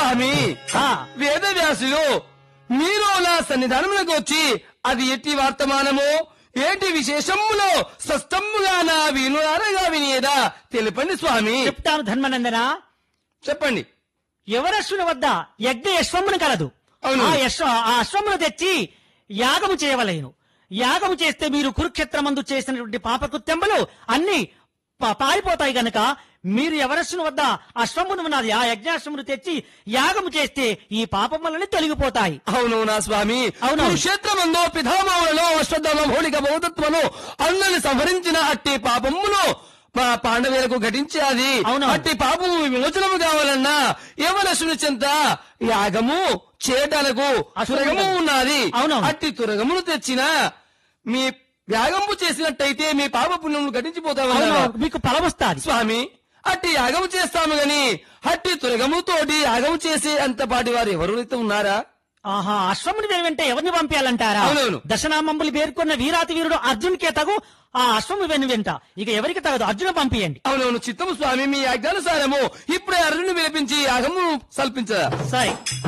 స్వామి ఆ, వేదవ్యాసులు మీరు నా సన్నిధానములకు వచ్చి అది ఎట్టి వర్తమానము ఏంటి విశేషములో స్పష్టముగా నా వినురారగా వినేదా తెలుపండి స్వామి చెప్తాను ధర్మనందన చెప్పండి యువరశ్వుని వద్ద యజ్ఞ యశ్వమును కలదు అవును. ఆ యశ్వ ఆ అశ్వమును తెచ్చి యాగము చేయవలేను యాగము చేస్తే మీరు కురుక్షేత్రమందు చేసినటువంటి పాపకృత్యములు అన్ని ప- పారిపోతాయి గనక మీరు ఎవరస్సును వద్ద అశ్వమును ఉన్నది ఆ యజ్ఞాశ్వమును తెచ్చి యాగము చేస్తే ఈ పాపములని తొలగిపోతాయి అవును నా స్వామి అవును. కురుక్షేత్రమందు పితామహులలో అశ్వత్థమ మౌలిక బౌద్ధత్వను అందరిని సంహరించిన అట్టి పాపమును మా పాండవులకు ఘటించాది అవును. అట్టి పాపము విమోచనము కావాలన్నా ఎవరసుని చెంత యాగము చేయటానికి అశ్వత్థామ. తురగము ఉన్నది అవును. అట్టి తురగమును తెచ్చిన మీ యాగము చేసినట్టయితే మీ పాప పుణ్యములు అవును, ఘటించిపోతామన్నారు మీకు ఫలమొస్తాది స్వామి అట్టి యాగము చేస్తాము గని అట్టి తురగముతోటి యాగము చేసే అంత పాటి వారు ఎవరైతే ఉన్నారా ఆహా అశ్వముని వెనువెంట ఎవరిని పంపించాలంటారా అవునవును. దశనామంబులు పేర్కొన్న వీరాతి వీరుడు అర్జున్కే తగు ఆ అశ్వము వెనువెంట ఇక ఎవరికి తగదు అర్జున పంపియండి అవునవును చిత్తము స్వామి మీ ఆజ్ఞానుసారము ఇప్పుడే అర్జును వినిపించి యాగము సల్పించదా సరే